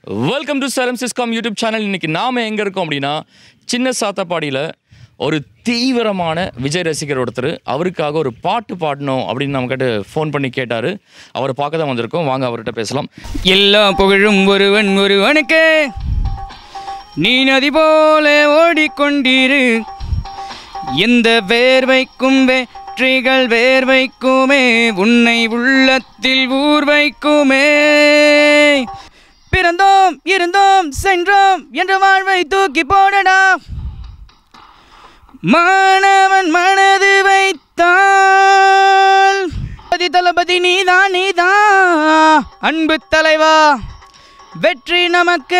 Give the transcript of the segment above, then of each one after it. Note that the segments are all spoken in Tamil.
வெல்கம் டு சரம் சிஸ்காம் யூடியூப் சேனல் இன்னைக்கு நாம எங்கே இருக்கோம் அப்படின்னா சின்ன சாத்தப்பாடியில் ஒரு தீவிரமான விஜய் ரசிகர் ஒருத்தர் அவருக்காக ஒரு பாட்டு பாடணும் அப்படின்னு நம்மக்கிட்ட ஃபோன் பண்ணி கேட்டார் அவரை பார்க்க தான் வந்திருக்கோம் வாங்க அவர்கிட்ட பேசலாம் எல்லா புகழும் ஒருவன் ஒருவனுக்கு நீ நதி போல ஓடிக்கொண்டிரு எந்த வேர்வைக்கும் வெற்றிகள் வேர்வைக்குமே உன்னை உள்ளத்தில் ஊர் வைக்குமே பிறந்தோம் இருந்தோம் சென்றோம் என்ற வாழ்வை தூக்கி போடடா மாணவன் மனது வைத்தால் தளபதி தளபதி நீதான் நீதான் அன்பு தலைவா வெற்றி நமக்கு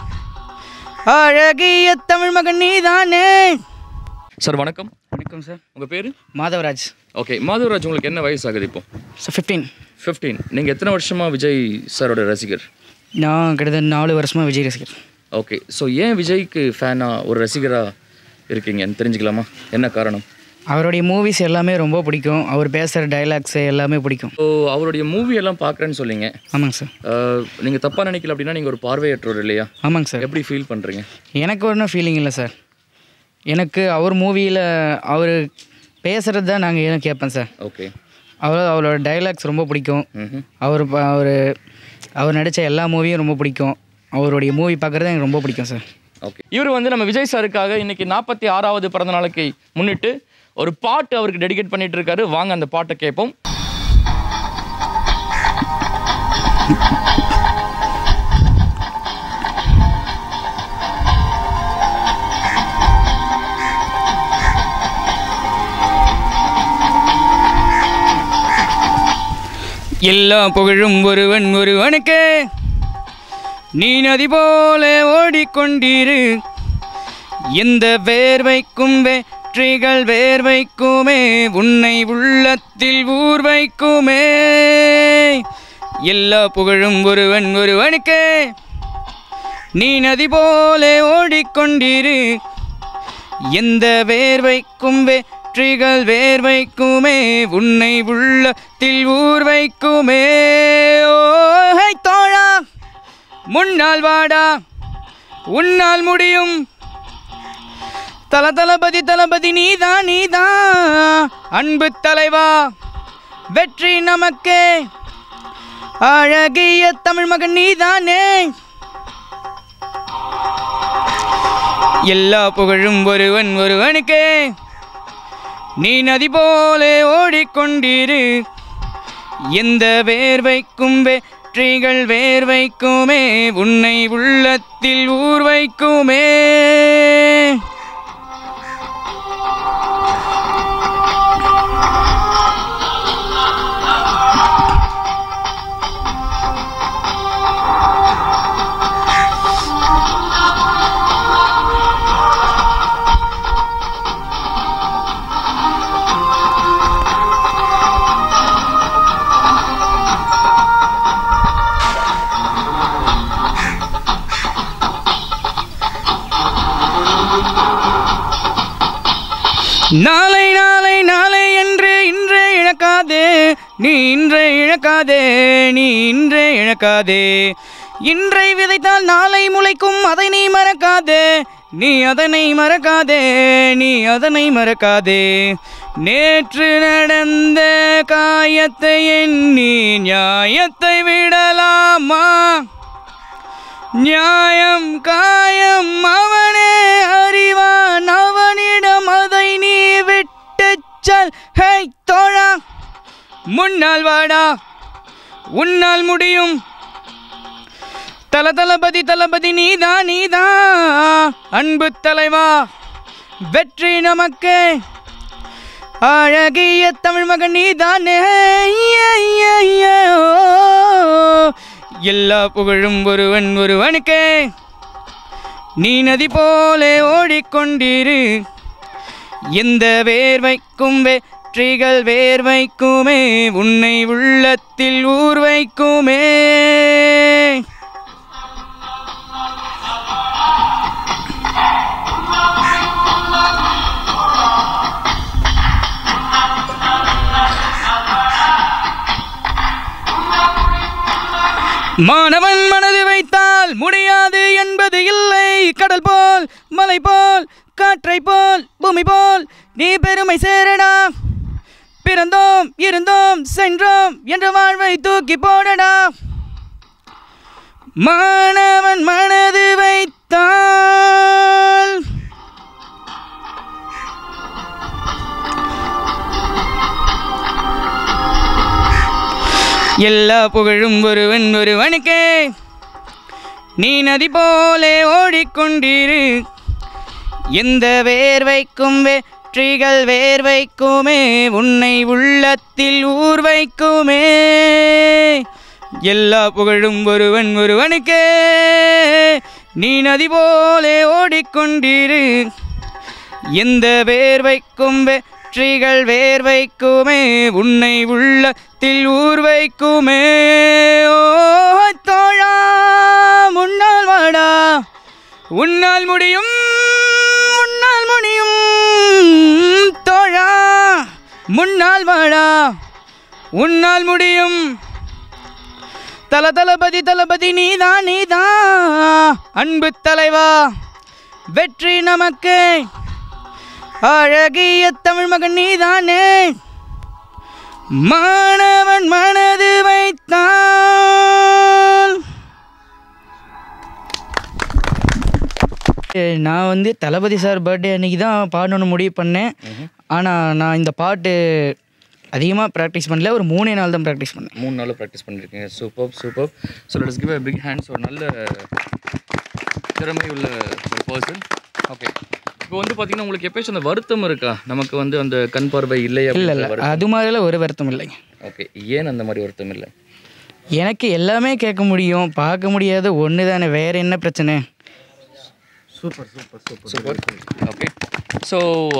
அழகிய தமிழ் மகன் நீதானே சார் வணக்கம் வணக்கம் சார் உங்கள் பேர் மாதவராஜ் ஓகே மாதவராஜ் உங்களுக்கு என்ன வயசு ஆகுது இப்போ சார் ஃபிஃப்டீன் ஃபிஃப்டீன் நீங்கள் எத்தனை வருஷமாக விஜய் சாரோட ரசிகர் நான் கிட்டத்தட்ட நாலு வருஷமாக விஜய் ரசிகர் ஓகே ஸோ ஏன் விஜய்க்கு ஃபேனாக ஒரு ரசிகராக இருக்கீங்கன்னு தெரிஞ்சுக்கலாமா என்ன காரணம் அவருடைய மூவிஸ் எல்லாமே ரொம்ப பிடிக்கும் அவர் பேசுகிற டைலாக்ஸு எல்லாமே பிடிக்கும் ஸோ அவருடைய மூவி எல்லாம் பார்க்குறேன்னு சொல்லிங்க ஆமாங்க சார் நீங்கள் தப்பாக நினைக்கல அப்படின்னா நீங்கள் ஒரு பார்வையற்றவர் இல்லையா ஆமாங்க சார் எப்படி ஃபீல் பண்ணுறீங்க எனக்கு ஒன்றும் ஃபீலிங் இல்லை சார் எனக்கு அவர் மூவியில் அவர் பேசுகிறது தான் நாங்கள் கேட்பேன் சார் ஓகே அவர் அவரோட டைலாக்ஸ் ரொம்ப பிடிக்கும் ம் அவர் ப- அவர் அவர் நடித்த எல்லா மூவியும் ரொம்ப பிடிக்கும் அவருடைய மூவி பார்க்குறது எனக்கு ரொம்ப பிடிக்கும் சார் ஓகே இவர் வந்து நம்ம விஜய் சாருக்காக இன்னைக்கு நாற்பத்தி ஆறாவது பிறந்த நாளைக்கு முன்னிட்டு ஒரு பாட்டு அவருக்கு டெடிகேட் பண்ணிட்டு இருக்காரு வாங்க அந்த பாட்டை கேட்போம் எல்லா புகழும் ஒருவன் ஒருவனுக்கு நீ நதி போல ஓடிக்கொண்டிரு எந்த வேர்வைக்கும் வெற்றிகள் வேர்வைக்குமே உன்னை உள்ளத்தில் ஊர் வைக்குமே எல்லா புகழும் ஒருவன் ஒருவனுக்கு நீ நதி போல ஓடிக்கொண்டிரு எந்த வேர்வைக்கும் வெற்றிகள் வேர்வைக்குமே உன்னை உள்ளத்தில் ஊர் வைக்குமே ஓஹை தோழா முன்னால் வாடா உன்னால் முடியும் தல தளபதி தளபதி நீதான் நீதான் அன்பு தலைவா வெற்றி நமக்கே அழகிய தமிழ் மகன் நீதானே எல்லா புகழும் ஒருவன் ஒருவனுக்கே நீ நதி போல ஓடிக்கொண்டிரு எந்த வேர்வைக்கும் வெற்றிகள் வேர்வைக்குமே உன்னை உள்ளத்தில் ஊர் வைக்குமே நாளை நாளை நாளை என்று இன்றே இழக்காதே நீ இன்றே இழக்காதே நீ இன்றே இழக்காதே இன்றை விதைத்தால் நாளை முளைக்கும் அதை நீ மறக்காதே நீ அதனை மறக்காதே நீ அதனை மறக்காதே நேற்று நடந்த காயத்தை எண்ணி நியாயத்தை விடலாமா நியாயம் காயம் அவனே அறிவான் அவனிடம் அதை நீ விட்டுச் செல் ஹே தோழா முன்னால் வாடா உன்னால் முடியும் தல தளபதி தளபதி நீதான் நீதான் அன்பு தலைவா வெற்றி நமக்கு அழகிய தமிழ் மகன் நீதானே ஏ, ஏ, ஏ, ஓ. எல்லா புகழும் ஒருவன் ஒருவனுக்கே நீ நதி போல ஓடிக்கொண்டிரு எந்த வேர்வைக்கும் வெற்றிகள் வேர்வைக்குமே உன்னை உள்ளத்தில் ஊர் வைக்குமே மாணவன் மனது வைத்தால் முடி பெருமை சேரடா பிறந்தோம் இருந்தோம் சென்றோம் என்ற வாழ்வை தூக்கி போடடா மாணவன் மனது வைத்தால் எல்லா புகழும் ஒருவன் ஒருவனுக்கே நீ நதி போலே ஓடிக்கொண்டிரு எந்த வேர்வைக்கும் வெற்றிகள் வேர்வைக்குமே உன்னை உள்ளத்தில் ஊர் வைக்குமே எல்லா புகழும் ஒருவன் ஒருவனுக்கே நீ நதி போலே ஓடிக்கொண்டிரு எந்த வேர்வைக்கும் வெற்றிகள் வேர்வைக்குமே உன்னை உள்ளத்தில் ஊர் வைக்குமே ஓ தோழா முன்னால் வாடா உன்னால் முடியும் உன்னால் முடியும் தோழா முன்னால் வாடா உன்னால் முடியும் தல தளபதி தளபதி நீதான் நீதான் அன்பு தலைவா வெற்றி நமக்கு அழகிய தமிழ் மகன் நீதானே மாணவன் மனது வைத்தான் நான் வந்து தளபதி சார் பர்த்டே அன்னைக்கு தான் பாடணும்னு முடிவு பண்ணேன் ஆனால் நான் இந்த பாட்டு அதிகமாக ப்ராக்டிஸ் பண்ணல ஒரு மூணே நாள் தான் ப்ராக்டிஸ் பண்ணேன் மூணு நாள் ப்ராக்டிஸ் பண்ணியிருக்கீங்க super super so let's give big hands ஒரு நல்ல திறமை உள்ள ஒரு பர்சன் ஓகே இப்போ வந்து பார்த்தீங்கன்னா உங்களுக்கு எப்பயாச்சும் அந்த வருத்தம் இருக்கா நமக்கு வந்து அந்த கண் பார்வை இல்லை இல்லை இல்லை அது மாதிரிலாம் ஒரு வருத்தம் இல்லைங்க ஓகே ஏன் அந்த மாதிரி வருத்தம் இல்லை எனக்கு எல்லாமே கேட்க முடியும் பார்க்க முடியாத ஒன்று தானே வேறு என்ன பிரச்சனை சூப்பர் ஓகே ஸோ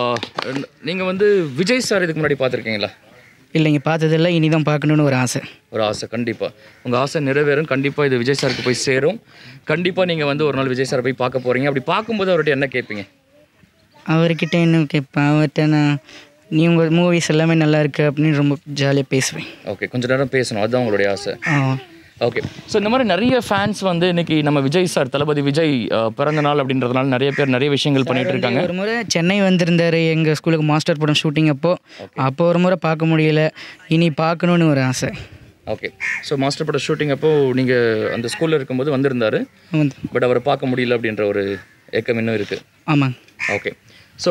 நீங்கள் வந்து விஜய் சார் இதுக்கு முன்னாடி பார்த்துருக்கீங்களா இல்லைங்க பார்த்ததில்ல இனி தான் பார்க்கணுன்னு ஒரு ஆசை ஒரு ஆசை கண்டிப்பாக உங்கள் ஆசை நிறைவேறும் கண்டிப்பாக இது விஜய் சாருக்கு போய் சேரும் கண்டிப்பாக நீங்கள் வந்து ஒரு நாள் விஜய் சாரை போய் பார்க்க போகிறீங்க அப்படி பார்க்கும்போது அவர்கிட்ட என்ன கேட்பீங்க அவர்கிட்ட என்ன கேட்பேன் அவர்கிட்ட நான் நீ உங்கள் மூவிஸ் எல்லாமே நல்லா இருக்கு அப்படின்னு ரொம்ப ஜாலியாக பேசுவேன் ஓகே கொஞ்ச நேரம் பேசணும் அதுதான் உங்களுடைய ஆசை ஆ ஓகே ஸோ இந்த மாதிரி நிறைய ஃபேன்ஸ் வந்து இன்னைக்கு நம்ம விஜய் சார் தளபதி விஜய் அஹ், பிறந்த நாள் அப்படின்றதுனால நிறைய பேர் நிறைய விஷயங்கள் பண்ணிட்டு இருக்காங்க ஒரு முறை சென்னை வந்திருந்தார் எங்கள் ஸ்கூலுக்கு மாஸ்டர் படம் ஷூட்டிங் அப்போ அப்போ ஒரு முறை பார்க்க முடியல இனி பார்க்கணுன்னு ஒரு ஆசை ஓகே ஸோ மாஸ்டர் பட ஷூட்டிங் அப்போ நீங்கள் அந்த ஸ்கூலில் இருக்கும்போது வந்திருந்தாரு வந்து பட் அவரை பார்க்க முடியல அப்படின்ற ஒரு ஏக்கம் இன்னும் இருக்குது ஆமாங்க ஓகே ஸோ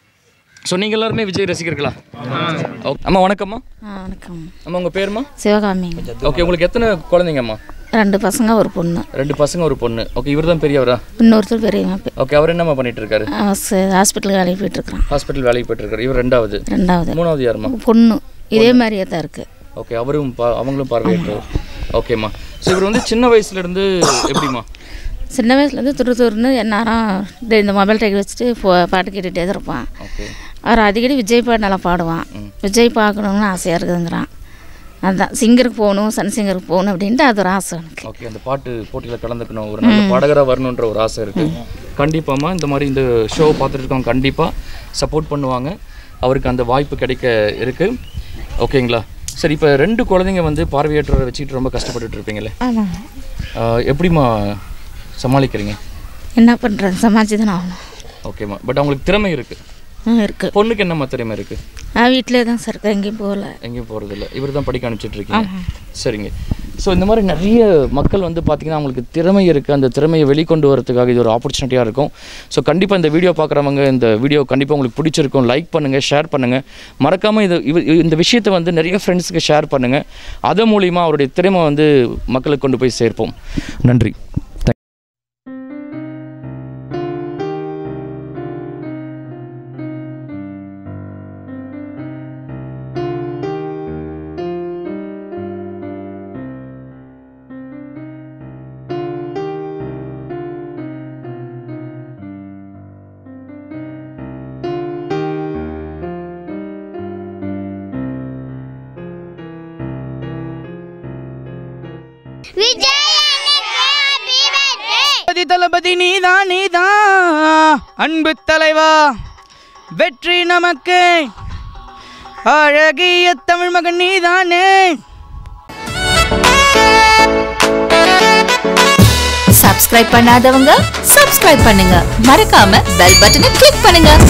ஸோ நீங்கள் எல்லாருமே விஜய் ரசிகர்களா ஓகே அம்மா வணக்கம்மா ஆ வணக்கம் அம்மா உங்கள் பேருமா சிவகாமி ஓகே உங்களுக்கு எத்தனை குழந்தைங்கம்மா ரெண்டு பசங்க ஒரு பொண்ணு ரெண்டு பசங்க ஒரு பொண்ணு ஓகே இவர் தான் பெரியவரா இன்னொருத்தர் பெரியவன் பெ- ஓகே அவர் என்னம்மா பண்ணிட்டு இருக்காரு அவன் ச- ஹாஸ்பிட்டலுக்கு வேலைக்கு போயிட்டுருக்கான் ஹாஸ்பிட்டல் வேலைக்கு போயிட்டு இருக்காரு இவர் ரெண்டாவது ரெண்டாவது மூணாவது யாரும்மா பொண்ணு இதே மாதிரியே தான் இருக்குது ஓகே அவரும் பா அவங்களும் பார்வையற்றவர் ஓகேம்மா ஸோ இவர் வந்து சின்ன வயசுல இருந்து எப்படிம்மா சின்ன வயசுலேருந்து துரு துருன்னு எந்நேரம் டே- இந்த மொபைல் டைக் வச்சுட்டு போ பாட்டு கேட்டுகிட்டே தான் இருப்பான் ஓகே அவர் அடிக்கடி விஜய் பாட்டு நல்லா பாடுவான் விஜய் பார்க்கணுன்னு ஆசையாக இருக்குதுங்கிறான் அதான் சிங்கருக்கு போகணும் சன் சிங்கருக்கு போகணும் அப்படின்ட்டு அது ஒரு ஆசை எனக்கு ஓகே அந்த பாட்டு போட்டியில் கலந்துக்கணும் ஒரு நல்ல பாடகராக வரணுன்ற ஒரு ஆசை இருக்குது கண்டிப்பாம்மா இந்த மாதிரி இந்த ஷோ பார்த்துட்டு இருக்கவங்க கண்டிப்பாக சப்போர்ட் பண்ணுவாங்க அவருக்கு அந்த வாய்ப்பு கிடைக்க இருக்குது ஓகேங்களா சரி இப்போ ரெண்டு குழந்தைங்க வந்து பார்வையற்றவரை வச்சுக்கிட்டு ரொம்ப கஷ்டப்பட்டுட்டு இருப்பீங்களே ஆமாம் ஆஹ் எப்படிம்மா சமாளிக்கிறீங்க என்ன பண்ணுறது சமாளிச்சு தானே ஆகணும் ஓகேம்மா பட் அவங்களுக்கு திறமை இருக்குது ம் இருக்குது பொண்ணுக்கு என்னம்மா திறமை இருக்குது நான் வீட்டிலே தான் சார் இருக்கேன் எங்கேயும் போகல எங்கேயும் போகிறதில்ல இவர் தான் படிக்க அனுப்பிச்சிட்டு இருக்கீங்க சரிங்க ஸோ இந்த மாதிரி நிறைய மக்கள் வந்து பார்த்திங்கன்னா அவங்களுக்கு திறமை இருக்குது அந்த திறமையை வெளிக்கொண்டு வரதுக்காக இது ஒரு ஆப்பர்ச்சுனிட்டியாக இருக்கும் ஸோ கண்டிப்பாக இந்த வீடியோ பார்க்குறவங்க இந்த வீடியோ கண்டிப்பாக உங்களுக்கு பிடிச்சிருக்கும் லைக் பண்ணுங்கள் ஷேர் பண்ணுங்கள் மறக்காமல் இது இவ- இந்த விஷயத்தை வந்து நிறைய ஃப்ரெண்ட்ஸுக்கு ஷேர் பண்ணுங்கள் அதன் மூலிமா அவருடைய திறமை வந்து மக்களுக்கு கொண்டு போய் சேர்ப்போம் நன்றி தளபதி தளபதி நீதான் நீதான் அன்பு தலைவா வெற்றி நமக்கு அழகிய தமிழ் மகன் நீதானே சப்ஸ்கிரைப் பண்ணாதவங்க சப்ஸ்கிரைப் பண்ணுங்க மறக்காம பெல் பட்டனை கிளிக் பண்ணுங்க